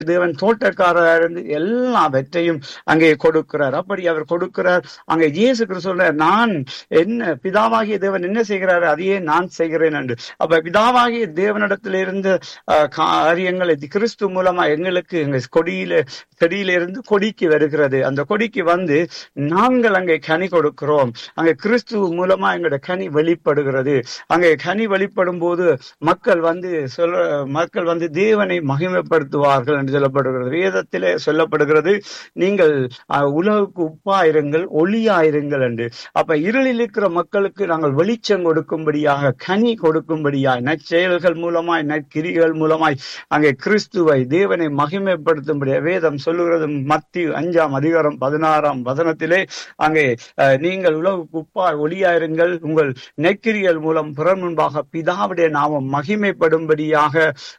தேவன் தோட்டக்காரராக இருந்து எல்லாவற்றையும் அங்கே கொடுக்கிறார் அப்படி அவர் கொடுக்கிறார் அங்கே இயேசு கிறிஸ்து சொல்றார் நான் என்ன பிதாவாகிய தேவன் என்ன செய்கிறார் அதையே நான் செய்கிறேன் என்று அப்ப பிதாவாகிய தேவனிடத்திலிருந்து அஹ், காரியங்களை கிறிஸ்து மூலமா எங்களுக்கு எங்க கொடியில செடியிலிருந்து கொடிக்கு வருகிறது அந்த கொடிக்கு வந்து நாங்கள் அங்கே கனி கொடுக்கிறோம் அங்கே கிறிஸ்து மூலமா எங்களோட கனி வெளிப்படுகிறது அங்கே கனி வெளிப்படும் போது மக்கள் வந்து சொல்ல மக்கள் வந்து தேவனை மகிமைப்படுத்துவார்கள் என்று சொல்லப்படுகிறது வேதத்திலே சொல்லப்படுகிறது நீங்கள் அஹ், உலகுக்கு உப்பாயிருங்கள் ஒளியாயிருங்கள் என்று அப்ப இருளில் இருக்கிற மக்களுக்கு நாங்கள் வெளிச்சம் கொடுக்கும்படியாக கனி கொடுக்கும்படியாய் நற்செயல்கள் மூலமாய் நற்கிரிகள் மூலமாய் அங்கே கிறிஸ்துவை தேவனை மகிமைப்படுத்தும்படியாக வேதம் சொல்லுகிறது மத்திய அஞ்சாம் அதிகாரம் பதினாறாம் வசனத்திலே அங்கே அஹ், நீங்கள் உலகுக்கு உப்பாய் ஒளியாயிருங்கள் உங்கள் நெக்கிரிகள் மூலம் பிறர் முன்பாக பிதாவுடைய நாமம் மகிமைப்படும்படியாக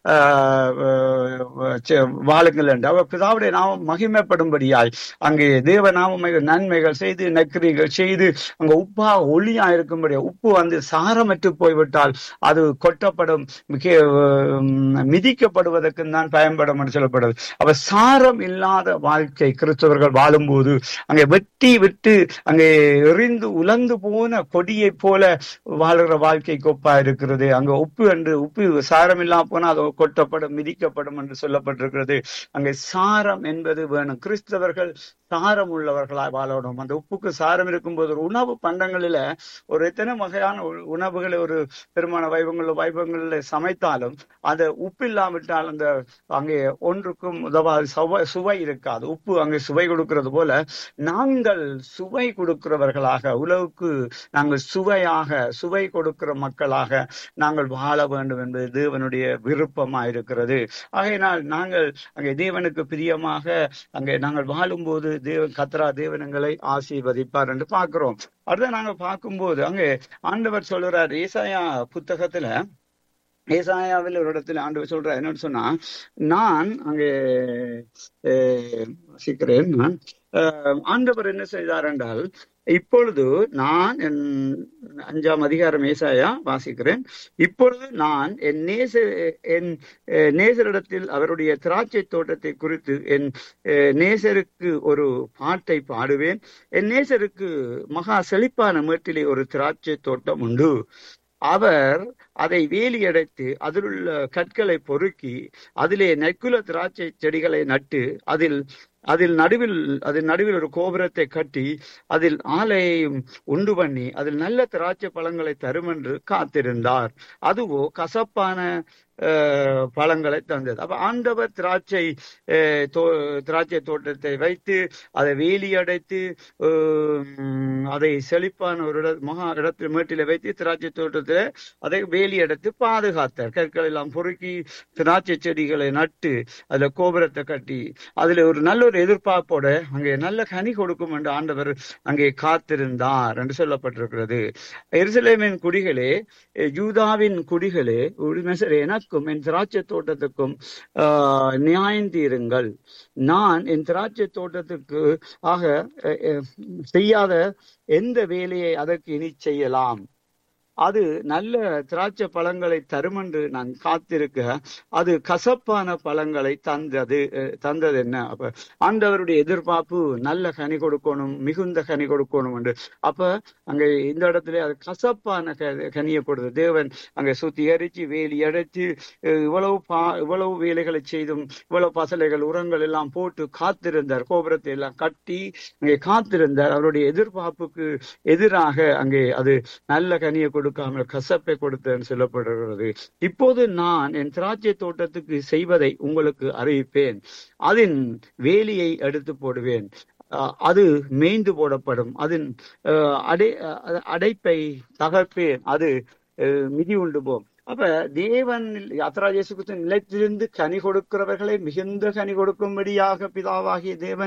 ஆஹ், ஆஹ், செ- வாழுங்கள் என்று அவர் பிதாவுடைய நாமம் மகிமைப்படும்படியாய் அங்கே தேவ நாம நன்மைகள் செய்து நெக்கிரிகள் செய்து அங்க உப்பா ஒளியா இருக்கும்படி உப்பு வந்து சாரமற்று போய்விட்டால் அது கொட்டப்படும் மிக உம், மிதிக்கப்படுவதற்கு தான் பயன்படும் என்று சொல்லப்படுது அப்ப சாரம் இல்லாத வாழ்க்கை கிறிஸ்தவர்கள் வாழும்போது அங்கே வெட்டி விட்டு அங்கே எறிந்து உலர்ந்து போன கொடியை போல வாழுகிற வாழ்க்கைக்கு ஒப்பா இருக்கிறது அங்க உப்பு என்று உப்பு சாரம் இல்லாம போனா அது கொட்டப்படும் மிதிக்கப்படும் என்று சொல்லப்பட்டிருக்கிறது அங்கே சாரம் என்பது வேணும் கிறிஸ்தவர்கள் சாரம் உள்ளவர்களாய் வாழணும் அந்த உப்புக்கு சாரம் இருக்கும்போது ஒரு உணவு பண்டங்களில ஒரு எத்தனை வகையான உ- உணவுகளை ஒரு திருமண வைபவங்கள் வைபவங்களில் சமைத்தாலும் அது உப்பு இல்லாவிட்டால் அந்த அங்கே ஒன்றுக்கும் உதவாது சுவை சுவை இருக்காது உப்பு அங்கே சுவை கொடுக்கிறது போல நாங்கள் சுவை கொடுக்கிறவர்களாக உலகுக்கு நாங்கள் சுவையாக சுவை கொடுக்கிற மக்களாக நாங்கள் வாழ வேண்டும் என்பது தேவனுடைய விருப்பமா இருக்கிறது ஆகையினால் நாங்கள் அங்கே தேவனுக்கு பிரியமாக அங்கே நாங்கள் வாழும்போது தேவன் கத்ரா தேவனங்களை ஆசீர்வதிப்பார் என்று பார்க்கிறோம் அடுத்து நாங்க பார்க்கும்போது அங்கே ஆண்டவர் சொல்றார் ஏசாயா புத்தகத்துல ஏசாயாவில் ஒரு இடத்துல ஆண்டவர் சொல்றார் என்னன்னு சொன்னா நான் அங்கே அஹ், வாசிக்கிறேன் நான் அஹ், ஆண்டவர் என்ன செய்தார் என்றால் இப்பொழுது நான் என் அஞ்சாம் அதிகாரம் ஏசாயா வாசிக்கிறேன் இப்பொழுது நான் என் நேச என் அஹ், நேசரிடத்தில் அவருடைய திராட்சை தோட்டத்தை குறித்து என் அஹ், நேசருக்கு ஒரு பாட்டை பாடுவேன் என் நேசருக்கு மகா செழிப்பான மேட்டிலே ஒரு திராட்சை தோட்டம் உண்டு அவர் அதை வேலியடைத்து அதிலுள்ள கற்களை பொறுக்கி அதிலே நெக்குல திராட்சை செடிகளை நட்டு அதில் அதில் நடுவில் அதில் நடுவில் ஒரு கோபுரத்தை கட்டி அதில் ஆலையையும் உண்டு பண்ணி அதில் நல்ல திராட்சை பழங்களை தரும் என்று காத்திருந்தார் அதுவோ கசப்பான அஹ், பழங்களை தந்தது அப்ப ஆண்டவர் திராட்சை அஹ், தோ- திராட்சை தோட்டத்தை வைத்து அதை வேலி அடைத்து உம், அதை செழிப்பான ஒரு இட மகா இடத்தில் மேட்டில வைத்து திராட்சை தோட்டத்தில் அதை வேலி அடைத்து பாதுகாத்தார் கற்கள் எல்லாம் பொறுக்கி திராட்சை செடிகளை நட்டு அதுல கோபுரத்தை கட்டி அதுல ஒரு நல்ல ஒரு எதிர்பார்ப்போட அங்கே நல்ல கனி கொடுக்கும் என்று ஆண்டவர் அங்கே காத்திருந்தார் என்று சொல்லப்பட்டிருக்கிறது எருசலேமின் குடிகளே அஹ் யூதாவின் குடிகளே உரிமைசர் எனக்கும் என் திராட்சை தோட்டத்துக்கும் ஆஹ், நியாயம் தீருங்கள் நான் என் திராட்சை தோட்டத்துக்கு ஆக அஹ், அஹ், செய்யாத எந்த வேலையை அதற்கு இனி செய்யலாம் அது நல்ல திராட்சை பழங்களை தரும் என்று நான் காத்திருக்க அது கசப்பான பழங்களை தந்தது அஹ், தந்தது என்ன அப்ப ஆண்டவருடைய எதிர்பார்ப்பு நல்ல கனி கொடுக்கணும் மிகுந்த கனி கொடுக்கணும் என்று அப்ப அங்க இந்த இடத்துல அது கசப்பான க- கனியை கொடுத்தது தேவன் அங்க சுத்திகரிச்சு வேலி அடைச்சு அஹ், இவ்வளவு பா இவ்வளவு வேலைகளை செய்தும் இவ்வளவு பசலைகள் உரங்கள் எல்லாம் போட்டு காத்திருந்தார் கோபுரத்தை எல்லாம் கட்டி அங்கே காத்திருந்தார் அவருடைய எதிர்பார்ப்புக்கு எதிராக அங்கே அது நல்ல கனியை கொடுக்காமல் கசப்பை கொடுத்தேன்னு சொல்லப்படுகிறது இப்போது நான் என் திராட்சை தோட்டத்துக்கு செய்வதை உங்களுக்கு அறிவிப்பேன் அதன் வேலியை எடுத்து போடுவேன் அஹ் அது மேய்ந்து போடப்படும் அதன் அஹ், அடை அஹ், அடைப்பை தகர்ப்பேன் அது அஹ், மிதி உண்டு போம் அப்ப தேவன் யாத்ரா இயேசு கிறிஸ்து நிலைத்திருந்து கனி கொடுக்கிறவர்களை மிகுந்த கனி கொடுக்கும்படியாக பிதாவாகிய தேவன்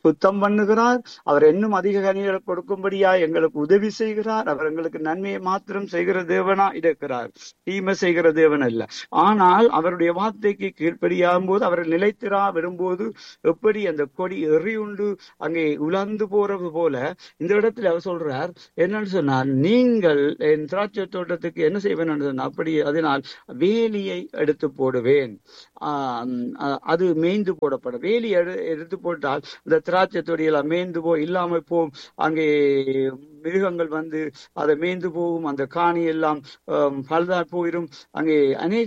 சுத்தம் பண்ணுகிறார் அவர் இன்னும் அதிக கனிகளை கொடுக்கும்படியா எங்களுக்கு உதவி செய்கிறார் அவர் எங்களுக்கு நன்மையை மாத்திரம் செய்கிற தேவனா இருக்கிறார் தீமை செய்கிற தேவன் அல்ல ஆனால் அவருடைய வார்த்தைக்கு கீழ்ப்படியாகும் போது அவர் நிலைத்திரா வரும்போது எப்படி அந்த கொடி எறியுண்டு அங்கே உலர்ந்து போறது போல இந்த இடத்துல அவர் சொல்றார் என்னன்னு சொன்னார் நீங்கள் என் திராட்சை தோட்டத்துக்கு என்ன செய்வேன் சொன்னார் அப்படி அதனால் வேலியை எடுத்து போடுவேன் ஆஹ் அஹ் அது மேய்ந்து போடப்படும் வேலி எடு எடுத்து போட்டால் இந்த திராட்சை தொடியெல்லாம் மேய்ந்து போய் இல்லாமல் போகும் அங்கே மிருகங்கள் வந்து அதை மேய்ந்து போகும் அந்த காணி எல்லாம் பழுதா போயிடும் அங்கே அநேக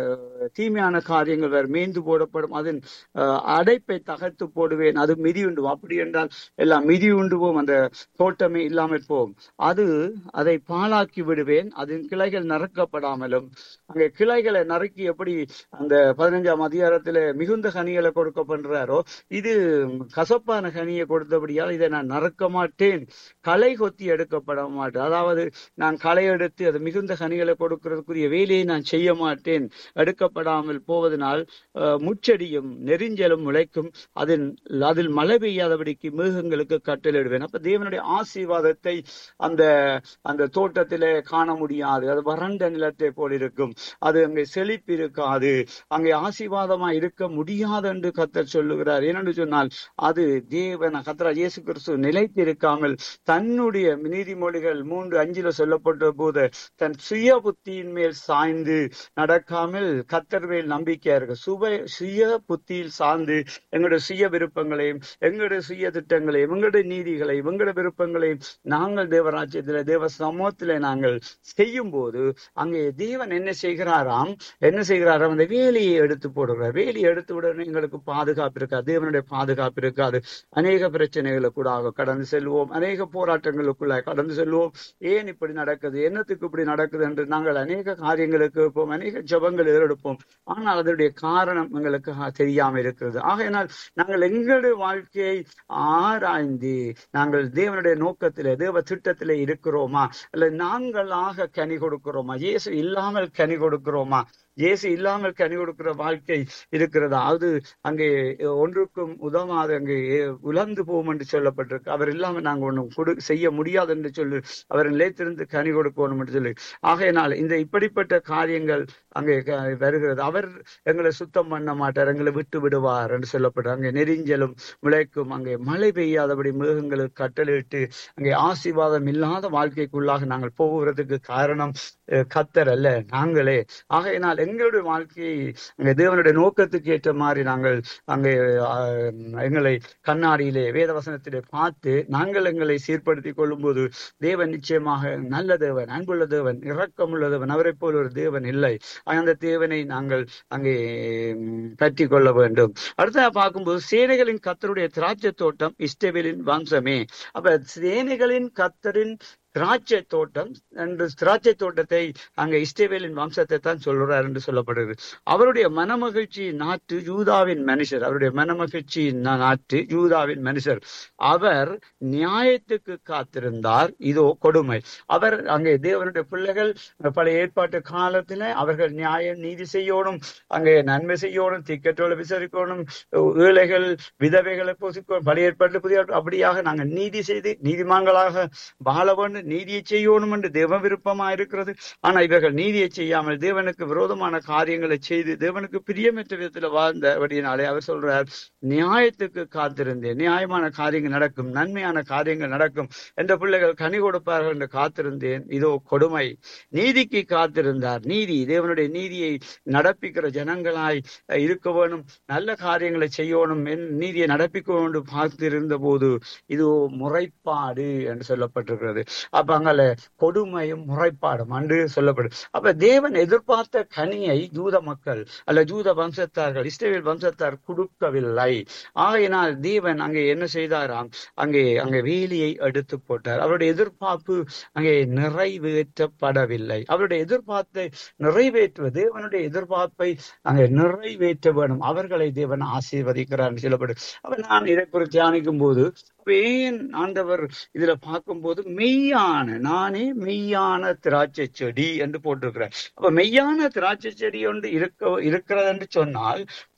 தீமையான காரியங்கள் வேறு மேய்ந்து போடப்படும் அதன் அஹ், அடைப்பை தகர்த்து போடுவேன் அது மிதி உண்டு அப்படி என்றால் எல்லாம் மிதி உண்டு போகும் அந்த தோட்டமே இல்லாமல் போகும் அது அதை பாழாக்கி விடுவேன் அதன் கிளைகள் நறுக்கப்படாமலும் அங்கே கிளைகளை நறுக்கி எப்படி அந்த பதினஞ்சாம் அதிகாரத்துல மிகுந்த கனிகளை கொடுக்க பண்றாரோ இது கசப்பான கனியை கொடுத்தபடியால் இதை நான் நறுக்க மாட்டேன் களை கொத்தி எடுக்கப்பட மாட்டேன் அதாவது நான் களை எடுத்து அது மிகுந்த கனிகளை கொடுக்கிறதுக்குரிய வேலையை நான் செய்ய மாட்டேன் எடுக்கப்படாமல் போவதனால் அஹ், முச்செடியும் நெறிஞ்சலும் முளைக்கும் அதில் அதில் மழை பெய்யாதபடிக்கு மிருகங்களுக்கு கட்டளிடுவேன் அப்ப தேவனுடைய ஆசீர்வாதத்தை அந்த அந்த தோட்டத்திலே காண முடியாது அது வறண்ட நிலத்தை போல் இருக்கும் அது அங்கே செழிப்பு இருக்காது அங்கே ஆசீர்வாதமா இருக்க முடியாது என்று கத்தர் சொல்லுகிறார் ஏனென்று சொன்னால் அது தேவன கத்தரா இயேசு கிறிஸ்து நிலைத்திருக்காமல் தன்னுடைய நீதிமொழிகள் மூன்று அஞ்சில சொல்லப்பட்ட போது தன் சுய புத்தியின் மேல் சாய்ந்து நடக்காமல் கத்தர் மேல் நம்பிக்கையா இருக்கு சுப சுய புத்தியில் சார்ந்து எங்களுடைய சுய விருப்பங்களையும் எங்களுடைய சுய திட்டங்களையும் எங்களுடைய நீதிகளையும் எங்களுடைய விருப்பங்களையும் நாங்கள் தேவராஜ்யத்தில தேவ சமூகத்தில நாங்கள் செய்யும் போது அங்கே தேவன் என்ன செய்கிறாராம் என்ன செய்கிறாராம் அந்த வேலியை எடுத்து போடுகிறார் வேலியை எடுத்து விட எங்களுக்கு பாதுகாப்பு இருக்காது தேவனுடைய பாதுகாப்பு இருக்காது அநேக பிரச்சனைகளுக்குள்ளாக கடந்து செல்வோம் அநேக போராட்டங்களுக்குள்ள கடந்து செல்வோம் ஏன் இப்படி நடக்குது என்னத்துக்கு இப்படி நடக்குது என்று நாங்கள் அநேக காரியங்களுக்கு இருப்போம் அநேக ஜபங்கள் எடுப்போம் ஆனால் அதனுடைய காரணம் எங்களுக்கு ஆ, தெரியாம இருக்கிறது ஆகையினால் நாங்கள் எங்களுடைய வாழ்க்கையை ஆராய்ந்து நாங்கள் தேவனுடைய நோக்கத்திலே தேவ திட்டத்திலே இருக்கிறோமா அல்ல நாங்களாக கனி கொடுக்கிறோமா இயேசு இல்லாமல் கனி கொடுக்கிறோமா இயேசு இல்லாமல் கனி கொடுக்கிற வாழ்க்கை இருக்கிறதா அது அங்கே ஒன்றுக்கும் உதவாது அங்கே உலர்ந்து போகும் என்று சொல்லப்பட்டிருக்கு அவர் இல்லாமல் நாங்கள் ஒன்றும் கொடு செய்ய முடியாது என்று சொல்லி அவர் நிலைத்திருந்து கனி கொடுக்கணும் என்று சொல்லி ஆகையினால் இந்த இப்படிப்பட்ட காரியங்கள் அங்கே க- வருகிறது அவர் எங்களை சுத்தம் பண்ண மாட்டார் எங்களை விட்டு விடுவார் என்று சொல்லப்பட்டு அங்கே நெறிஞ்சலும் முளைக்கும் அங்கே மழை பெய்யாதபடி மிருகங்களுக்கு கட்டளையிட்டு அங்கே ஆசீர்வாதம் இல்லாத வாழ்க்கைக்குள்ளாக நாங்கள் போகிறதுக்கு காரணம் அஹ், கத்தர் அல்ல நாங்களே ஆகையினால் எங்களுடைய வாழ்க்கையை அங்கே தேவனுடைய நோக்கத்துக்கு ஏற்ற மாதிரி நாங்கள் அங்கே ஆஹ், எங்களை கண்ணாடியிலே வேதவசனத்திலே பார்த்து நாங்கள் எங்களை சீர்படுத்தி கொள்ளும்போது தேவன் நிச்சயமாக நல்ல தேவன் அன்புள்ள தேவன் இரக்கமுள்ள தேவன் அவரை போல ஒரு தேவன் இல்லை அந்த தேவனை நாங்கள் அங்கே ம், பற்றி கொள்ள வேண்டும் அடுத்த பார்க்கும்போது சேனைகளின் கத்தருடைய திராட்சை தோட்டம் இஸ்டவேலின் வம்சமே அப்ப சேனைகளின் கத்தரின் திராட்சை தோட்டம் என்று திராட்சை தோட்டத்தை அங்க இஸ்டேவேலின் வம்சத்தை தான் சொல்றார் என்று சொல்லப்படுது அவருடைய மனமகிழ்ச்சி நாட்டு யூதாவின் மனுஷர் அவருடைய மனமகிழ்ச்சி நா- நாட்டு யூதாவின் மனுஷர் அவர் நியாயத்துக்கு காத்திருந்தார் இதோ கொடுமை அவர் அங்கே தேவனுடைய பிள்ளைகள் பழைய ஏற்பாட்டு காலத்துல அவர்கள் நியாயம் நீதி செய்யணும் அங்கே நன்மை செய்யணும் திக்கற்றோலை விசாரிக்கணும் ஏழைகள் விதவைகளை போசிக்கணும் பழைய ஏற்பாட்டு புதிய ஏற்பாட்டு அப்படியாக நாங்கள் நீதி செய்து நீதிமான்களாக வாழ வேண்டும் நீதியை செய்யணும் என்று தேவ விருப்பமா இருக்கிறது ஆனா இவர்கள் நீதியை செய்யாமல் தேவனுக்கு விரோதமான காரியங்களை செய்து தேவனுக்கு பிரியமற்ற விதத்துல வாழ்ந்தபடியினாலே அவர் சொல்றார் நியாயத்துக்கு காத்திருந்தேன் நியாயமான காரியங்கள் நடக்கும் நன்மையான காரியங்கள் நடக்கும் என்ற பிள்ளைகள் கனி கொடுப்பார்கள் என்று காத்திருந்தேன் இதோ கொடுமை நீதிக்கு காத்திருந்தார் நீதி தேவனுடைய நீதியை நடப்பிக்கிற ஜனங்களாய் அஹ், இருக்க வேணும் நல்ல காரியங்களை செய்யணும் என் நீதியை நடப்பிக்க வேண்டும் பார்த்திருந்த போது இது முறைப்பாடு என்று சொல்லப்பட்டிருக்கிறது அப்ப அங்கால கொடுமையும் முறைப்பாடும் அன்று சொல்லப்படும் அப்ப தேவன் எதிர்பார்த்த கனியை ஜூத மக்கள் அல்ல ஜூத வம்சத்தார்கள் இஸ்ரேல் வம்சத்தார் கொடுக்கவில்லை ஆகையினால் தேவன் அங்கே என்ன செய்தாராம் அங்கே அங்கே வேலியை எடுத்து போட்டார் அவருடைய எதிர்பார்ப்பு அங்கே நிறைவேற்றப்படவில்லை அவருடைய எதிர்பார்ப்பை நிறைவேற்றுவது தேவனுடைய எதிர்பார்ப்பை அங்கே நிறைவேற்ற வேணும் அவர்களை தேவன் ஆசீர்வதிக்கிறார் என்று சொல்லப்படும் அப்ப நான் இதை குறித்து தியானிக்கும் போது அப்ப ஏன் ஆண்டவர் இதுல பார்க்கும்போது மெய்யான நானே மெய்யான திராட்சை செடி என்று போட்டிருக்கிறார் அப்ப மெய்யான திராட்சை செடி ஒன்று இருக்க இருக்கிறது என்று சொன்னால்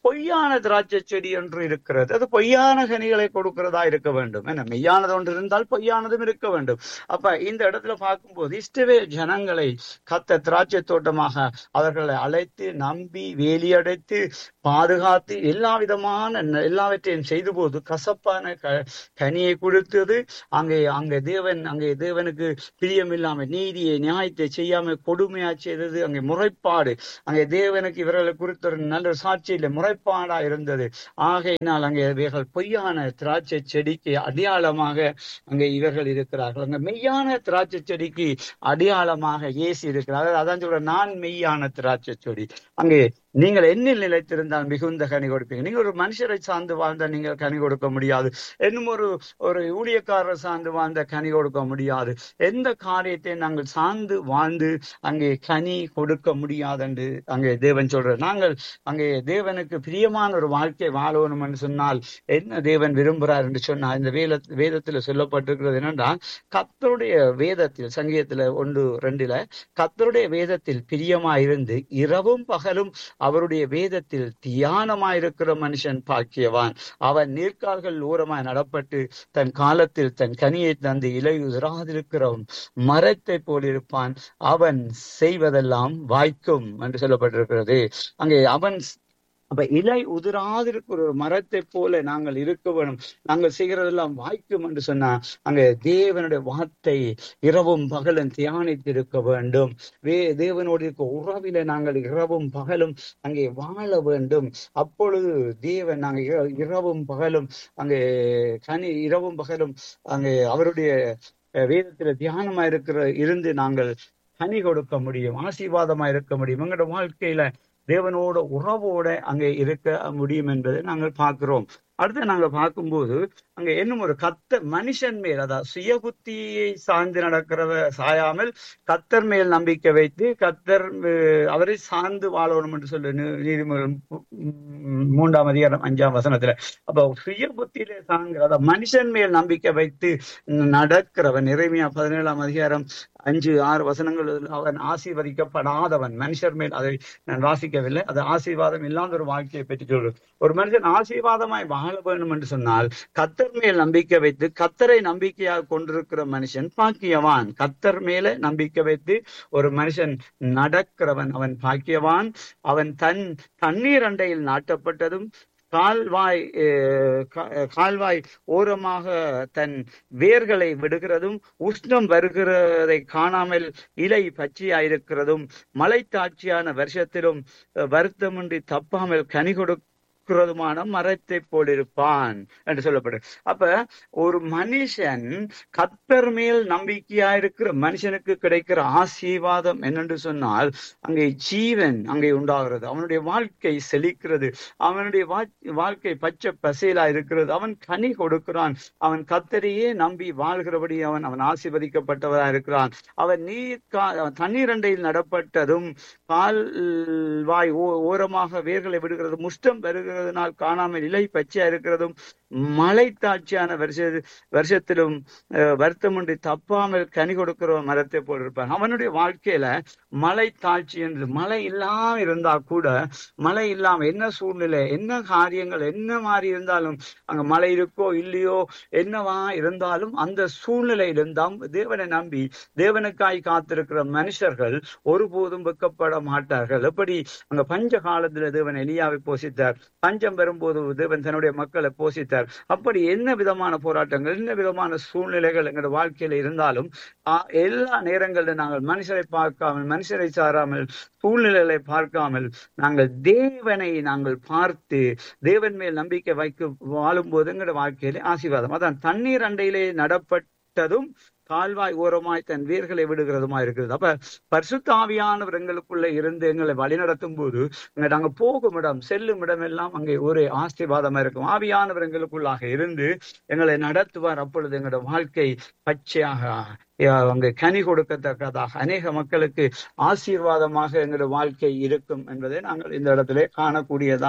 பொய்யான திராட்சை செடி ஒன்று இருக்கிறது அது பொய்யான கனிகளை கொடுக்கிறதா இருக்க வேண்டும் என்ன மெய்யானது ஒன்று இருந்தால் பொய்யானதும் இருக்க வேண்டும் அப்ப இந்த இடத்துல பார்க்கும்போது இஷ்டவே ஜனங்களை கத்த திராட்சை தோட்டமாக அவர்களை அழைத்து நம்பி வேலியடைத்து பாதுகாத்து எல்லா விதமான ந- எல்லாவற்றையும் செய்த போது கசப்பான க கனியை கொடுத்தது அங்கே அங்கே தேவன் அங்கே தேவனுக்கு பிரியமில்லாம நீதியை நியாயத்தை செய்யாம கொடுமையா செய்தது அங்கே முறைப்பாடு அங்கே தேவனுக்கு இவர்களை குறித்த ஒரு நல்ல ஒரு சாட்சி இல்லை முறைப்பாடா இருந்தது ஆகையினால் அங்கே இவர்கள் பொய்யான திராட்சை செடிக்கு அடையாளமாக அங்கே இவர்கள் இருக்கிறார்கள் அங்கே மெய்யான திராட்சை செடிக்கு அடையாளமாக இயேசு இருக்கிறார் அதாவது அதான் சொல்ற நான் மெய்யான திராட்சை செடி அங்கே நீங்கள் என்னில் நிலைத்திருந்தால் மிகுந்த கனி கொடுப்பீங்க நீங்க ஒரு மனுஷரை சார்ந்து வாழ்ந்த நீங்கள் கனி கொடுக்க முடியாது இன்னும் ஒரு ஒரு ஊழியக்காரரை சார்ந்து வாழ்ந்த கனி கொடுக்க முடியாது எந்த காரியத்தை நாங்கள் சார்ந்து வாழ்ந்து அங்கே கனி கொடுக்க முடியாது என்று அங்கே தேவன் சொல்றார் நாங்கள் அங்கே தேவனுக்கு பிரியமான ஒரு வாழ்க்கை வாழணும் என்று சொன்னால் என்ன தேவன் விரும்புகிறார் என்று சொன்னால் இந்த வேத வேதத்தில் சொல்லப்பட்டிருக்கிறது என்னென்றால் கத்தருடைய வேதத்தில் சங்கீதத்துல ஒன்று ரெண்டுல கத்தருடைய வேதத்தில் பிரியமாயிருந்து இரவும் பகலும் அவருடைய வேதத்தில் தியானமாயிருக்கிற மனுஷன் பாக்கியவான் அவன் நீர்க்கால்கள் ஓரமாய் நடப்பட்டு தன் காலத்தில் தன் கனியை தந்து இலை உதிராதிருக்கிறவன் மரத்தை போலிருப்பான் அவன் செய்வதெல்லாம் வாய்க்கும் என்று சொல்லப்பட்டிருக்கிறது அங்கே அவன் அப்ப இலை உதிராதிருக்கிற ஒரு மரத்தை போல நாங்கள் இருக்க வேணும் நாங்கள் செய்கிறதெல்லாம் வாய்க்கும் என்று சொன்னா அங்க தேவனுடைய வார்த்தை இரவும் பகலும் தியானித்திருக்க வேண்டும் வே தேவனோடு இருக்க உறவில நாங்கள் இரவும் பகலும் அங்கே வாழ வேண்டும் அப்பொழுது தேவன் நாங்கள் இர- இரவும் பகலும் அங்கே கனி இரவும் பகலும் அங்கே அவருடைய அஹ், வேதத்துல தியானமா இருக்கிற இருந்து நாங்கள் கனி கொடுக்க முடியும் ஆசீர்வாதமா இருக்க முடியும் எங்களோட வாழ்க்கையில தேவனோட உறவோட அங்கே இருக்க முடியும் என்பதை நாங்கள் பார்க்கிறோம் அடுத்து நாங்க பார்க்கும்போது அங்க இன்னும் ஒரு கத்த மனுஷன் மேல் அதாவது சுய புத்தியை சார்ந்து நடக்கிறவ சாயாமல் கத்தர் மேல் நம்பிக்கை வைத்து கத்தர் அஹ், அவரை சார்ந்து வாழணும் என்று சொல்லு நீ- நீதிமொழிகள் மூ- மூ- மூன்றாம் அதிகாரம் அஞ்சாம் வசனத்துல அப்ப சுய புத்தியிலே சார்ந்து அதாவது மனுஷன் மேல் நம்பிக்கை வைத்து நடக்கிறவன் இறைமையா பதினேழாம் அதிகாரம் அஞ்சு ஆறு வசனங்கள் அவன் ஆசீர்வதிக்கப்படாதவன் மனுஷர் மேல் அதை நான் வாசிக்கவில்லை அது ஆசீர்வாதம் இல்லாத ஒரு வாழ்க்கையை பற்றி சொல்றது ஒரு மனுஷன் ஆசீர்வாதமாய் வாழ வேண்டும் என்று சொன்னால் கத்தர் மேல் நம்பிக்கை வைத்து கத்தரை நம்பிக்கையாக கொண்டிருக்கிற மனுஷன் பாக்கியவான் கத்தர் மேல நம்பிக்கை வைத்து ஒரு மனுஷன் நடக்கிறவன் அவன் பாக்கியவான் அவன் தன் தண்ணீர் அண்டையில் நாட்டப்பட்டதும் கால்வாய் அஹ், கா- கால்வாய் ஓரமாக தன் வேர்களை விடுகிறதும் உஷ்ணம் வருகிறதை காணாமல் இலை பச்சையாயிருக்கிறதும் மலைத்தாட்சியான வருஷத்திலும் அஹ், வருத்தமின்றி தப்பாமல் கனி கொடுக்கிறதுமான மரத்தை போலிருப்பான் என்று சொல்லப்படு அப்ப ஒரு மனுஷன் கத்தர் மேல் நம்பிக்கையா இருக்கிற மனுஷனுக்கு கிடைக்கிற ஆசீர்வாதம் என்னென்று சொன்னால் அங்கே ஜீவன் அங்கே உண்டாகிறது அவனுடைய வாழ்க்கை செழிக்கிறது அவனுடைய வா- வாழ்க்கை பச்சை பசேலா இருக்கிறது அவன் கனி கொடுக்கிறான் அவன் கத்தரையே நம்பி வாழ்கிறபடி அவன் அவன் ஆசீர்வதிக்கப்பட்டவரா இருக்கிறான் அவன் நீர் கா- அவன் தண்ணீர் அண்டையில் நடப்பட்டதும் கால் வாய் ஓ- ஓரமாக வேர்களை விடுகிறது முஷ்டம் வருகிறதுனால் காணாமல் இலை பச்சையா இருக்கிறதும் மலை தாட்சியான வருஷ வருஷத்திலும் அஹ், வருத்தமின்றி தப்பாமல் கனி கொடுக்கிற மரத்தை போல் இருப்பான் அவனுடைய வாழ்க்கையில மலை தாட்சி என்று மழை இல்லாம இருந்தா கூட மழை இல்லாம என்ன சூழ்நிலை என்ன காரியங்கள் என்ன மாதிரி இருந்தாலும் அங்க மழை இருக்கோ இல்லையோ என்னவா இருந்தாலும் அந்த சூழ்நிலையிலிருந்தாம் தேவனை நம்பி தேவனுக்காய் காத்திருக்கிற மனுஷர்கள் ஒருபோதும் வெக்கப்பட மாட்டார்கள் எப்படி அங்க பஞ்ச காலத்துல தேவன் எலியாவை போஷித்தார் பஞ்சம் வரும்போது தேவன் தன்னுடைய மக்களை போஷித்தார் அப்படி என்ன விதமான போராட்டங்கள் என்ன விதமான சூழ்நிலைகள் எங்களோட வாழ்க்கையில இருந்தாலும் ஆஹ், எல்லா நேரங்களிலும் நாங்கள் மனுஷரை பார்க்காமல் மனுஷரை சாராமல் சூழ்நிலைகளை பார்க்காமல் நாங்கள் தேவனை நாங்கள் பார்த்து தேவன் மேல் நம்பிக்கை வைக்க வாழும்போது எங்களோட வாழ்க்கையிலே ஆசீர்வாதம் அதான் தண்ணீர் அண்டையிலே நடப்பட்டதும் கால்வாய் ஓரமாய் தன் வேர்களை விடுகிறதுமா இருக்கிறது அப்ப பரிசுத்த ஆவியானவர் எங்களுக்குள்ள இருந்து எங்களை வழிநடத்தும் போது அங்க நாங்க போகும் இடம் செல்லும் இடம் எல்லாம் அங்கே ஒரு ஆசீர்வாதமா இருக்கும் ஆவியானவர் எங்களுக்குள்ளாக இருந்து எங்களை நடத்துவார் அப்பொழுது எங்களோட வாழ்க்கை பச்சையாக அஹ், அங்கே கனி கொடுக்கத்தக்கதாக அநேக மக்களுக்கு ஆசீர்வாதமாக எங்களோட வாழ்க்கை இருக்கும் என்பதை நாங்கள் இந்த இடத்திலே காணக்கூடியதா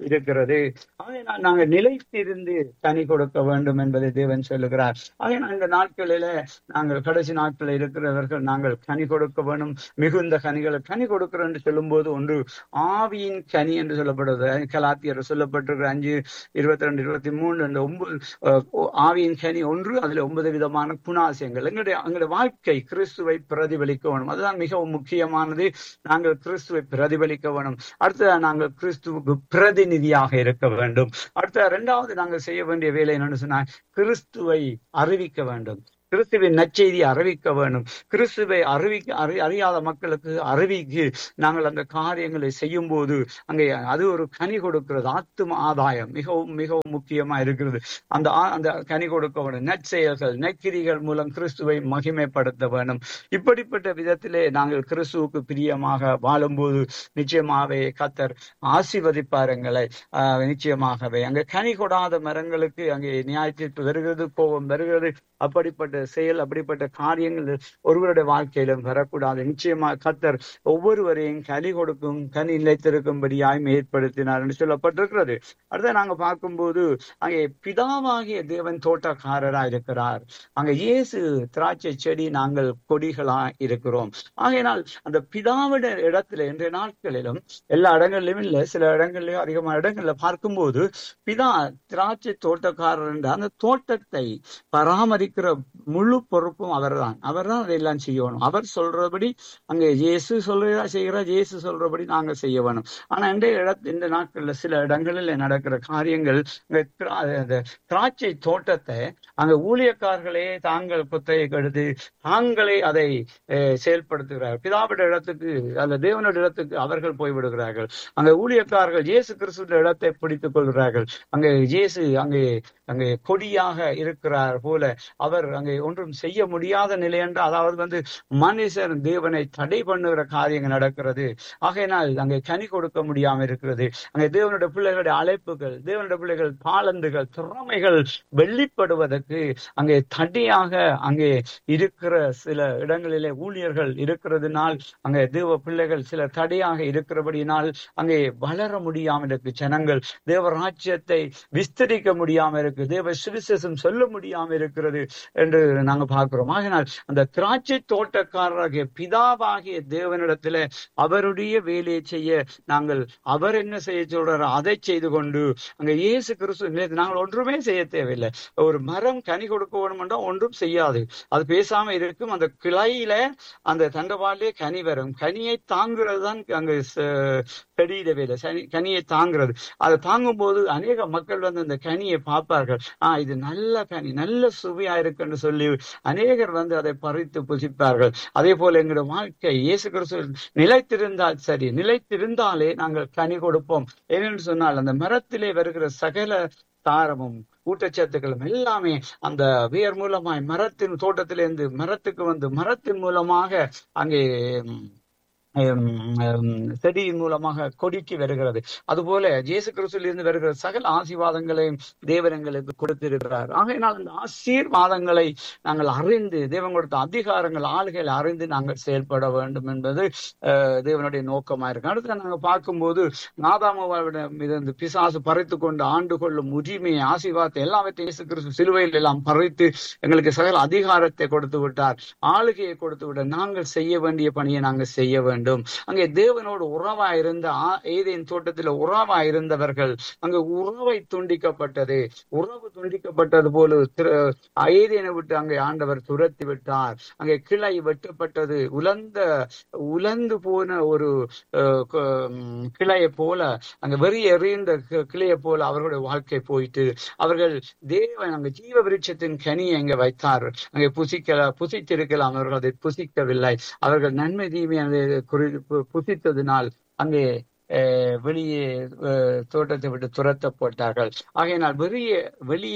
இருக்கிறது ஆகையினால் நாங்கள் நிலைத்திருந்து கனி கொடுக்க வேண்டும் என்பதை தேவன் சொல்லுகிறார் ஆகையினால் இந்த நாட்களில நாங்கள் கடைசி நாட்களில் இருக்கிறவர்கள் நாங்கள் கனி கொடுக்க வேண்டும் மிகுந்த கனிகளை கனி கொடுக்கிறோம் என்று சொல்லும்போது ஒன்று ஆவியின் கனி என்று சொல்லப்படுவது கலாத்தியர் சொல்லப்பட்டிருக்கிற அஞ்சு இருபத்தி ரெண்டு இருபத்தி மூணு அந்த ஒன்பது அஹ், ஆவியின் கனி ஒன்று அதுல ஒன்பது விதமான குணாசியங்கள் எங்களுடைய எங்களுடைய வாழ்க்கை கிறிஸ்துவை பிரதிபலிக்க வேணும் அதுதான் மிகவும் முக்கியமானது நாங்கள் கிறிஸ்துவை பிரதிபலிக்க வேணும் அடுத்தது நாங்கள் கிறிஸ்துவுக்கு பிரதிநிதியாக இருக்க வேண்டும் அடுத்த இரண்டாவது நாங்கள் செய்ய வேண்டிய வேலை என்னன்னு சொன்னா கிறிஸ்துவை அறிவிக்க வேண்டும் கிறிஸ்துவின் நற்செய்தி அறிவிக்க வேண்டும் கிறிஸ்துவை அறிவிக்க அறி அறியாத மக்களுக்கு அறிவிக்கு நாங்கள் அந்த காரியங்களை செய்யும் போது அங்கே அது ஒரு கனி கொடுக்கிறது ஆத்தும ஆதாயம் மிகவும் மிகவும் முக்கியமா இருக்கிறது அந்த ஆ- அந்த கனி கொடுக்க வேண்டும் நற்செயல்கள் நற்கிரிகள் மூலம் கிறிஸ்துவை மகிமைப்படுத்த வேண்டும் இப்படிப்பட்ட விதத்திலே நாங்கள் கிறிஸ்துவுக்கு பிரியமாக வாழும்போது நிச்சயமாகவே கத்தர் ஆசீர்வதிப்பார் எங்களை ஆஹ், நிச்சயமாகவே அங்கே கனி கொடாத மரங்களுக்கு அங்கே நியாயத்தீர்ப்பு வருகிறது கோபம் வருகிறது அப்படிப்பட்ட செயல் அப்படிப்பட்ட காரியங்கள் ஒருவருடைய வாழ்க்கையிலும் வரக்கூடாது நிச்சயமாக கத்தர் ஒவ்வொருவரையும் கனி கொடுக்கும் கனி நிலைத்திருக்கும்படியாய் ஏற்படுத்தினார் என்று சொல்லப்பட்டிருக்கிறது அடுத்த நாங்க பார்க்கும்போது அங்கே பிதாவாகிய தேவன் தோட்டக்காரராய் இருக்கிறார் அங்க இயேசு திராட்சை செடி நாங்கள் கொடிகளா இருக்கிறோம் ஆகையினால் அந்த பிதாவிட இடத்துல இன்றைய நாட்களிலும் எல்லா இடங்களிலும் இல்ல சில இடங்கள்லயும் அதிகமான இடங்கள்ல பார்க்கும்போது பிதா திராட்சை தோட்டக்காரர் என்ற அந்த தோட்டத்தை பராமரிக்கிற முழு பொறுப்பும் அவர்தான் அவர்தான் அதையெல்லாம் செய்யணும் அவர் சொல்றபடி அங்கே இயேசு சொல்றதா செய்கிறார் இயேசு சொல்றபடி நாங்க செய்ய வேணும் ஆனா இன்றைய இடத்து இந்த நாட்கள்ல சில இடங்களில் நடக்கிற காரியங்கள் இந்த திரா- அந்த திராட்சை தோட்டத்தை அங்க ஊழியக்காரர்களே தாங்கள் குத்தையை கெடுத்து தாங்களே அதை அஹ், செயல்படுத்துகிறார் பிதாவிட இடத்துக்கு அல்ல தேவனுடைய இடத்துக்கு அவர்கள் போய்விடுகிறார்கள் அங்க ஊழியக்காரர்கள் இயேசு கிறிஸ்துவின் இடத்தை பிடித்துக் கொள்கிறார்கள் அங்கே இயேசு அங்கே அங்கே கொடியாக இருக்கிறார் போல அவர் அங்கே ஒன்றும் செய்ய முடியாத நிலை என்று அதாவது வந்து மனுஷன் தேவனை தடை பண்ணுகிற காரியங்கள் நடக்கிறது ஆகையினால் அங்கே கனி கொடுக்க முடியாம இருக்கிறது அங்கே தேவனுடைய பிள்ளைகளுடைய அழைப்புகள் தேவனுடைய பிள்ளைகள் தாளந்துகள் திறமைகள் வெளிப்படுவதற்கு அங்கே தடையாக அங்கே இருக்கிற சில இடங்களிலே ஊழியர்கள் இருக்கிறதுனால் அங்கே தேவ பிள்ளைகள் சில தடையாக இருக்கிறபடியினால் அங்கே வளர முடியாமல் இருக்கு ஜனங்கள் தேவ ராஜ்யத்தை விஸ்தரிக்க முடியாம இருக்கு தேவ சுவிசேஷம் சொல்ல முடியாம இருக்கிறது என்று நாங்க பார்க்கிறோம் ஆகினால் அந்த திராட்சை தோட்டக்காரராகிய பிதாவாகிய தேவனிடத்துல அவருடைய வேலையை செய்ய நாங்கள் அவர் என்ன செய்ய சொல்றாரோ அதை செய்து கொண்டு அங்க இயேசு கிறிஸ்து நிலைத்து நாங்கள் ஒன்றுமே செய்ய தேவையில்லை ஒரு மரம் கனி கொடுக்க வேணும்னா ஒன்றும் செய்யாது அது பேசாம இருக்கும் அந்த கிளையில அந்த தண்டவாளே கனி வரும் கனியை தாங்குறது தான் அங்க ச- செடியிட வேலை சனி- கனியை தாங்குறது அதை தாங்கும் போது அநேக மக்கள் வந்து அந்த கனியை பார்ப்பார்கள் ஆஹ் இது நல்ல கனி நல்ல சுவையா இருக்குன்னு சொல்லி அநேகர் வந்து அதை பறித்து புசிப்பார்கள் அதே போல எங்களுடைய வாழ்க்கை இயேசு கிறிஸ்து நிலைத்திருந்தால் சரி நிலைத்திருந்தாலே நாங்கள் கனி கொடுப்போம் ஏனென்று சொன்னால் அந்த மரத்திலே வருகிற சகல தாரமும் ஊட்டச்சத்துக்களும் எல்லாமே அந்த வேர் மூலமாய் மரத்தின் தோட்டத்திலிருந்து மரத்துக்கு வந்து மரத்தின் மூலமாக அங்கே ம், ஹம், ஹம், செடியின் மூலமாக கொடிக்கு வருகிறது அதுபோல இயேசு கிறிஸ்துவில் இருந்து வருகிற சகல ஆசீர்வாதங்களையும் தேவன் எங்களுக்கு கொடுத்திருக்கிறார் ஆகையினால் அந்த ஆசீர்வாதங்களை நாங்கள் அறிந்து தேவன் கொடுத்த அதிகாரங்கள் ஆளுகைகள் அறிந்து நாங்கள் செயல்பட வேண்டும் என்பது அஹ், தேவனுடைய நோக்கமா இருக்கு அடுத்து நாங்க பார்க்கும்போது நாதாமவிடம் இருந்து பிசாசு பறித்து கொண்டு ஆண்டு கொள்ளும் உரிமையை ஆசீர்வாதத்தை எல்லாவற்றையும் இயேசு கிறிஸ்து சிலுவையில் எல்லாம் பறித்து எங்களுக்கு சகல அதிகாரத்தை கொடுத்து விட்டார் ஆளுகையை கொடுத்து விட்டார் நாங்கள் செய்ய வேண்டிய பணியை நாங்கள் செய்ய வேண்டும் அங்கே தேவனோடு உறவா இருந்த ஆ- ஏதேன் தோட்டத்தில் உறவா இருந்தவர்கள் அங்கு உறவை துண்டிக்கப்பட்டது உறவு துண்டிக்கப்பட்டது போல திரு- ஏதேனை விட்டு அங்கே ஆண்டவர் துரத்தி விட்டார் அங்கே கிளை வெட்டப்பட்டது உலர்ந்த உலர்ந்து போன ஒரு அஹ், க- ம், கிளையை போல அங்க வெறி எறிந்த கி- கிளையை போல அவர்களுடைய வாழ்க்கை போயிட்டு அவர்கள் தேவன் அங்க ஜீவ விருட்சத்தின் கனியை அங்க வைத்தார் அங்கே புசிக்கல புசித்திருக்கலாம் அவர்கள் அதை புசிக்கவில்லை அவர்கள் நன்மை தீமை அதை குறி பு- புசித்ததினால் அங்கே அஹ், வெளியே அஹ், தோட்டத்தை விட்டு துரத்தப்பட்டார்கள் ஆகையினால் வெளியே வெளியே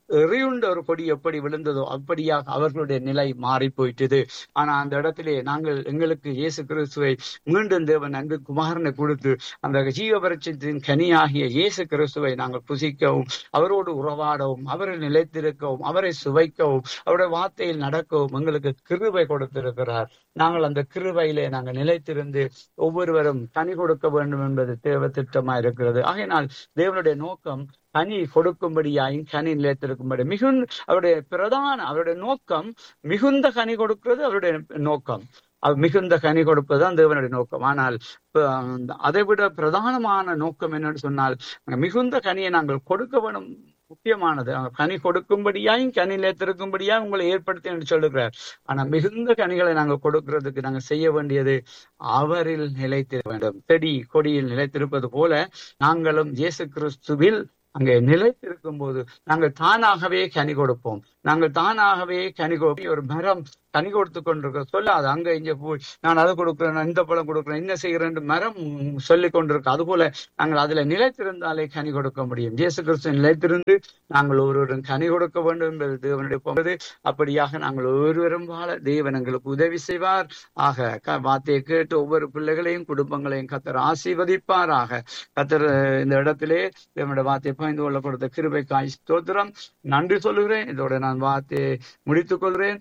எறியுண்ட ஒரு கொடி எப்படி விழுந்ததோ அப்படியாக அவர்களுடைய நிலை மாறி போயிட்டது ஆனா அந்த இடத்திலே நாங்கள் எங்களுக்கு இயேசு கிறிஸ்துவை மீண்டும் தேவன் அன்பு குமாரனை கொடுத்து அந்த ஜீவபரிச்சத்தின் கனியாகிய இயேசு கிறிஸ்துவை நாங்கள் புசிக்கவும் அவரோடு உறவாடவும் அவரை நிலைத்திருக்கவும் அவரை சுவைக்கவும் அவருடைய வார்த்தையில் நடக்கவும் எங்களுக்கு கிருபை கொடுத்திருக்கிறார் நாங்கள் அந்த கிருபையிலே நாங்கள் நிலைத்திருந்து ஒவ்வொருவரும் கனி கொடுக்க வேண்டும் என்பது தேவ திட்டமா இருக்கிறது ஆகையினால் தேவனுடைய நோக்கம் கனி கொடுக்கும்படியாயும் கனி நிலைத்திருக்கும்படி மிகுந்த அவருடைய பிரதான அவருடைய நோக்கம் மிகுந்த கனி கொடுக்கிறது அவருடைய நோக்கம் அது மிகுந்த கனி கொடுப்பது தான் தேவனுடைய நோக்கம் ஆனால் அதை விட பிரதானமான நோக்கம் என்னன்னு சொன்னால் மிகுந்த கனியை நாங்கள் கொடுக்க வேணும் முக்கியமானது கனி கொடுக்கும்படியாயும் கனி நிலைத்திருக்கும்படியா உங்களை ஏற்படுத்தி என்று சொல்லுகிறார் ஆனா மிகுந்த கனிகளை நாங்கள் கொடுக்கிறதுக்கு நாங்கள் செய்ய வேண்டியது அவரில் நிலைத்திர வேண்டும் செடி கொடியில் நிலைத்திருப்பது போல நாங்களும் இயேசு கிறிஸ்துவில் அங்கே நிலைத்திருக்கும் போது நாங்கள் தானாகவே கனி கொடுப்போம் நாங்கள் தானாகவே கனி கொடுப்போம் ஒரு மரம் கனி கொடுத்து கொண்டிருக்க சொல்லாது அங்க இங்க போய் நான் அதை கொடுக்குறேன் இந்த பழம் கொடுக்குறேன் என்ன செய்கிறேன் மரம் சொல்லி கொண்டிருக்க அது போல நாங்கள் அதுல நிலைத்திருந்தாலே கனி கொடுக்க முடியும் இயேசு கிறிஸ்து நிலைத்திருந்து நாங்கள் ஒருவரும் கனி கொடுக்க வேண்டும் என்பது தேவனுடைய போவது அப்படியாக நாங்கள் ஒருவரும் வாழ தேவன் எங்களுக்கு உதவி செய்வார் ஆக வார்த்தையை கேட்டு ஒவ்வொரு பிள்ளைகளையும் குடும்பங்களையும் கத்தர் ஆசீர்வதிப்பாராக கத்தர் இந்த இடத்திலே தேவனுடைய வார்த்தையை பயந்து கொள்ள கொடுத்த கிருபைக்காய் ஸ்தோத்திரம் நன்றி சொல்லுகிறேன் இதோட நான் வார்த்தையை முடித்துக் கொள்கிறேன்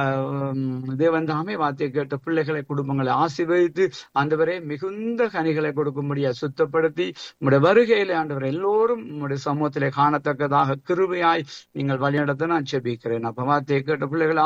தேவன் தாமே வார்த்தையை கேட்ட பிள்ளைகளை குடும்பங்களை ஆசீர்வதித்து ஆண்டவரே மிகுந்த கனிகளை கொடுக்கும்படியா சுத்தப்படுத்தி உங்களுடைய வருகையில ஆண்டவர் எல்லோரும் உங்களுடைய சமூகத்திலே காணத்தக்கதாக கிருபையாய் நீங்கள் வழிநடத்த நான் செபிக்கிறேன் அப்ப வார்த்தையை கேட்ட பிள்ளைகளை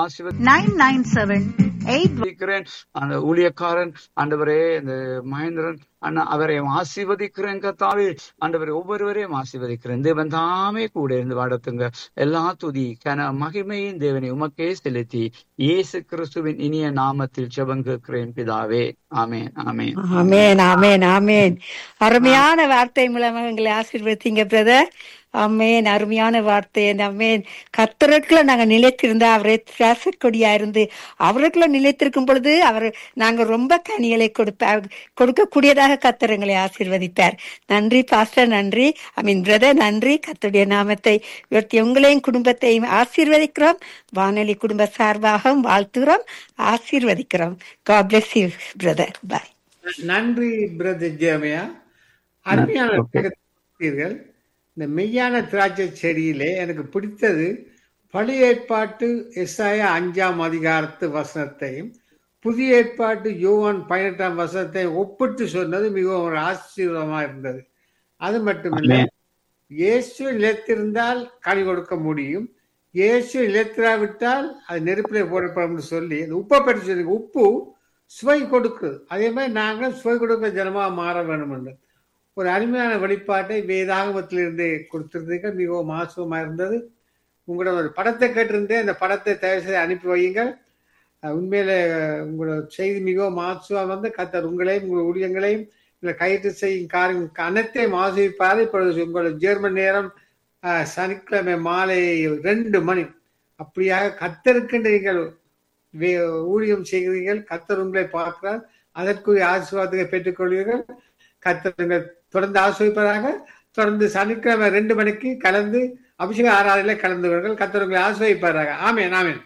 ஆசீர்வதிக்கிறேன் அந்த ஊழியக்காரன் ஆண்டவரே இந்த மகேந்திரன் அண்ணா அவரை ஆசீர்வதிக்கிறேன் கத்தாவே ஆண்டவரை ஒவ்வொருவரையும் ஆசீர்வதிக்கிறேன் தேவன் தாமே கூட இருந்து வாடத்துங்க எல்லா துதி கன மகிமையின் தேவனை உமக்கே செலுத்தி இயேசு கிறிஸ்துவின் இனிய நாமத்தில் ஜெபம் கேட்கிறேன் பிதாவே ஆமேன் ஆமேன் ஆமேன் ஆமேன் ஆமேன் அருமையான வார்த்தை மூலமாக எங்களை ஆசீர்வதிங்க பிரதர் அம்மேன் அருமையான வார்த்தை அம்மேன் கத்தருக்குள்ள நாங்க நிலைத்திருந்தா அவரை திராசக்கொடியா இருந்து அவருக்குள்ள நிலைத்திருக்கும் பொழுது அவர் நாங்க ரொம்ப கனிகளை கொடுப்ப கொடுக்கக்கூடியதாக கத்தர் எங்களை ஆசீர்வதிப்பார் நன்றி பாஸ்டர் நன்றி ஐ மீன் பிரதர் நன்றி கத்தருடைய நாமத்தை உயர்த்தி உங்களையும் குடும்பத்தையும் ஆசீர்வதிக்கிறோம் வானொலி குடும்ப சார்பாக வாழ்த்துகிறோம் ஆசீர்வதிக்கிறோம் God bless you brother bye நன்றி பிரதர் ஜேமியா அருமையான இந்த மெய்யான திராட்சை செடியிலே எனக்கு பிடித்தது பழைய ஏற்பாட்டு எஸ்ஐயா அஞ்சாம் அதிகாரத்து வசனத்தையும் புதிய ஏற்பாட்டு யோவான் பதினெட்டாம் வசனத்தை ஒப்பிட்டு சொன்னது மிகவும் ஒரு ஆச்சரியமா இருந்தது அது மட்டுமில்லை இயேசு நிலைத்திருந்தால் கனி கொடுக்க முடியும் இயேசு நிலைத்திராவிட்டால் அது நெருப்பிலே போடப்படும் சொல்லி அந்த உப்பை பற்றி சொல்லி உப்பு சுவை கொடுக்குது அதே மாதிரி நாங்களும் சுவை கொடுக்க ஜனமா மாற வேண்டும் என்று ஒரு அருமையான வெளிப்பாட்டை வேதாகமத்திலிருந்து கொடுத்திருந்தீர்கள் மிகவும் ஆசுவமா இருந்தது உங்களோட ஒரு படத்தை கேட்டிருந்தேன் அந்த படத்தை தயவு செய்து அனுப்பி வையுங்கள் உண்மையில உங்களோட செய்தி மிகவும் ஆசுவம் வந்து கத்தர் உங்களையும் உங்கள் ஊழியங்களையும் இல்லை கைது செய்யும் காரியம் அனைத்தையும் ஆசிரிப்பார் இப்பொழுது உங்களோட ஜெர்மன் நேரம் சனிக்கிழமை மாலை ரெண்டு மணி அப்படியாக கத்தருக்கு நீங்கள் ஊழியம் செய்கிறீர்கள் கத்தர் உங்களை பார்க்கிறார் அதற்குரிய ஆசீர்வாதத்தை பெற்றுக்கொள்வீர்கள் கத்தர் தொடர்ந்து ஆசிரியப்பதாக தொடர்ந்து சனிக்கிழமை ரெண்டு மணிக்கு கலந்து அபிஷேக ஆராதனை கலந்து கத்தர் உங்களை ஆசிரியப்பாராக ஆமேன் ஆமேன்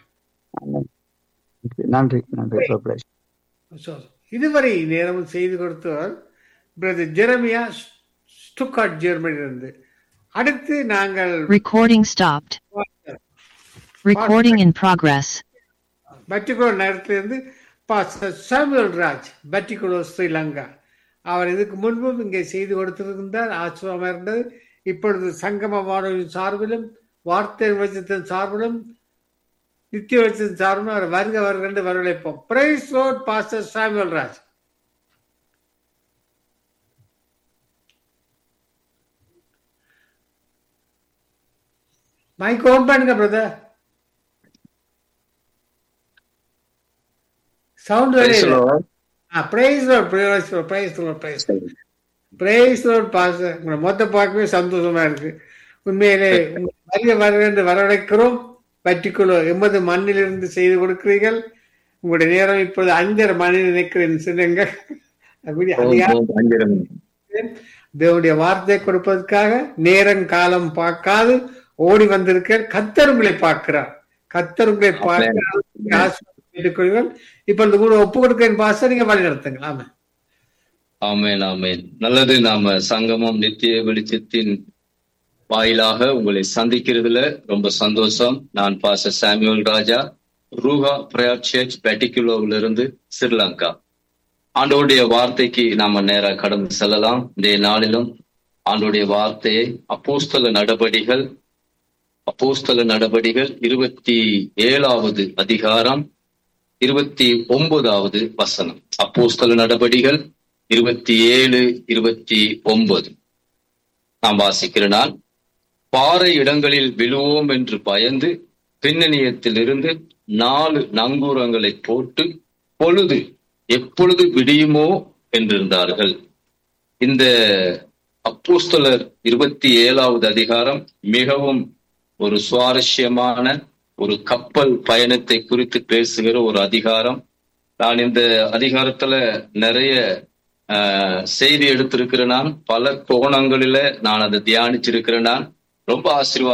நன்றி நன்றி இதுவரை நேரமும் செய்து கொடுத்தவர் பிரதர் ஜெரமியா ஸ்டுக்காட் ஜெர்மனியிலிருந்து அடுத்து நாங்கள் recording stopped recording in progress Batticaloa நேரத்திலிருந்து சாமுவல் ராஜ் பட்டிகுலோ ஸ்ரீலங்கா அவர் இதுக்கு முன்பும் இங்கே செய்து கொடுத்திருந்தார் ஆச்சரியமாக இருந்தது இப்பொழுது சங்கம வானொலி சார்பிலும் வார்த்தை வச்சத்தின் சார்பிலும் நித்திய வச்சத்தின் சார்பிலும் அவர் வருக வருக என்று வரவழைப்போம் praise Lord pastor Samuel Raj mic on பண்ணுங்க பிரதர் சவுண்ட் வெளியே praise Lord praise Lord praise Lord praise praise Lord பாஸ் உங்களை மொத்த பார்க்கவே சந்தோஷமா இருக்கு உண்மையிலே வருக வருக என்று வரவழைக்கிறோம் பட்டிக்குழு எண்பது மண்ணிலிருந்து செய்து கொடுக்கிறீர்கள் உங்களுடைய நேரம் இப்பொழுது அஞ்சரை மணி நினைக்கிறேன் சொல்லுங்க தேவனுடைய வார்த்தை கொடுப்பதற்காக நேரம் காலம் பார்க்காது ஓடி வந்திருக்க கத்தர் உங்களை பார்க்கிறார் கத்தர் உங்களை பார்க்கிறார் கேட்டுக்கொள்கிறேன் இப்ப இந்த கூட ஒப்பு கொடுக்கிறேன் பாச நீங்க வழி நடத்துங்க ஆமா ஆமேன் ஆமேன் நல்லது நாம சங்கமம் நித்திய வெளிச்சத்தின் வாயிலாக உங்களை சந்திக்கிறதுல ரொம்ப சந்தோஷம் நான் பாச Samuel Raja Ruha prayer church பெட்டிகுலோவில இருந்து ஸ்ரீலங்கா ஆண்டோடைய வார்த்தைக்கு நாம நேரா கடந்து செல்லலாம் இந்த நாளிலும் ஆண்டோடைய வார்த்தையை அப்போஸ்தல நடபடிகள் அப்போஸ்தல நடபடிகள் இருபத்தி ஏழாவது அதிகாரம் இருபத்தி ஒன்பதாவது வசனம் அப்போஸ்தல நடபடிகள் இருபத்தி ஏழு இருபத்தி ஒன்பது நாம் வாசிக்கிற நாள் பாறை இடங்களில் விழுவோம் என்று பயந்து பின்னணியத்திலிருந்து நாலு நங்கூரங்களை போட்டு பொழுது எப்பொழுது விடியுமோ என்றிருந்தார்கள் இந்த அப்போஸ்தலர் இருபத்தி ஏழாவது அதிகாரம் மிகவும் ஒரு சுவாரஸ்யமான ஒரு கப்பல் பயணத்தை குறித்து பேசுகிற ஒரு அதிகாரம் நான் இந்த அதிகாரத்துல நிறைய ஆஹ், செய்தி எடுத்திருக்கிறேன் நான் பல கோணங்களில நான் அதை தியானிச்சிருக்கிறேன் நான் ரொம்ப ஆசீர்வாதம்